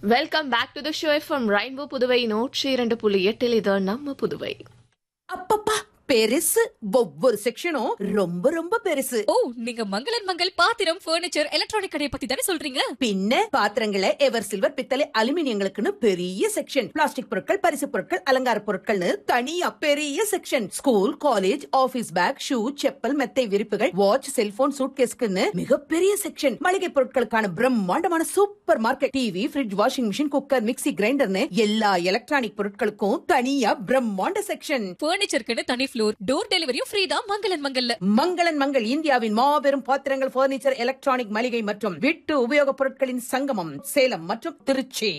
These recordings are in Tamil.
welcome back to the show from rainbow Puduvai நூற்றி இரண்டு புள்ளி எட்டில் இது நம்ம புதுவை அப்பப்பா பெருசு ஒவ்வொரு செக்ஷனும் ரொம்ப ரொம்ப பெருசு ஓ நீங்க மங்களன் மங்கள் பாத்திரம் பர்னிச்சர் எலக்ட்ரானிக் கடையை பத்தி தானே சொல்றீங்க பின்ன பாத்திரங்களை எவர் சில்வர் பித்தளை அலுமினியங்களுக்குன்னு பெரிய செக்ஷன் பிளாஸ்டிக் பொருட்கள் பரிசு பொருட்கள் அலங்கார பொருட்கள்னு தனியா பெரிய section school college office bag shoe chappal மெத்தை விரிப்புகள் வாட்ச் செல்போன் சூட்கேஸ்க்குன்னு மிகப்பெரிய செக்ஷன் மளிகை பொருட்களுக்கான பிரம்மாண்டமான super market TV fridge washing machine cooker mixie கிரைண்டர்னு எல்லா எலக்ட்ரானிக் பொருட்களுக்கும் தனியா பிரம்மாண்ட செக்ஷன் பர்னிச்சருக்குன்னு தனி ஃப்ளோர் டோர் டெலிவரியும் ஃப்ரீ தான் மங்களன் மங்கல்ல மங்களன் மங்கள் இந்தியாவின் மாபெரும் பாத்திரங்கள் பர்னிச்சர் எலக்ட்ரானிக் மளிகை மற்றும் வீட்டு உபயோகப் பொருட்களின் சங்கமம் சேலம் மற்றும் திருச்சி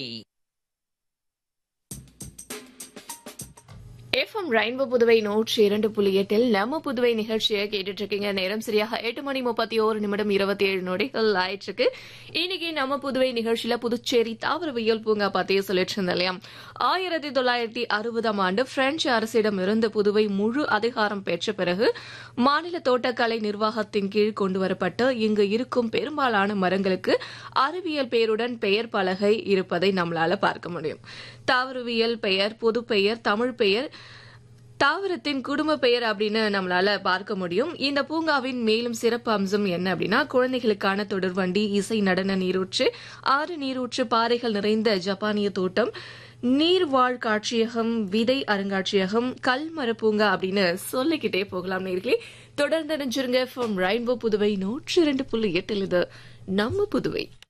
எஃப்எம் ரெயின்போ புதுவை நூற்றி இரண்டு புள்ளி எட்டில் நம்ம புதுவை நிகழ்ச்சியை கேட்டுட்டு இருக்கீங்க நேரம் சரியாக எட்டு மணி முப்பத்தி ஓரு நிமிடம் இருபத்தி ஏழு நொடிகள் ஆயிட்டு இருக்கு இன்னைக்கு நம்ம புதுவை நிகழ்ச்சியில புதுச்சேரி தாவரவியல் பூங்கா பத்தியே சொல்லிட்டு இருந்தோம் இல்லையா ஆயிரத்தி தொள்ளாயிரத்தி அறுபதாம் ஆண்டு பிரெஞ்சு அரசிடம் இருந்து புதுவை முழு அதிகாரம் பெற்ற பிறகு மாநில தோட்டக்கலை நிர்வாகத்தின் கீழ் கொண்டு வரப்பட்டு இங்கு இருக்கும் பெரும்பாலான மரங்களுக்கு அறிவியல் பெயருடன் பெயர் பலகை இருப்பதை நம்மளால பார்க்க முடியும் தாவரவியல் பெயர் பொது பெயர் தமிழ் பெயர் தாவரத்தின் குடும்ப பெயர் அப்படின்னு நம்மளால பார்க்க முடியும் இந்த பூங்காவின் மேலும் சிறப்பு அம்சம் என்ன அப்படின்னா குழந்தைகளுக்கான தொடர்வண்டி இசை நடன நீரூற்று ஆறு நீரூற்று பாறைகள் நிறைந்த ஜப்பானிய தோட்டம் நீர்வாழ் காட்சியகம் விதை அருங்காட்சியகம் கல்மர பூங்கா அப்படின்னு சொல்லிக்கிட்டே போகலாம் நேர்களே தொடர்ந்து நினைச்சிருங்க ஃப்ரம் ரெயின்போ புதுவை நூற்றி இரண்டு புள்ளி எட்டில் இது நம்ம புதுவை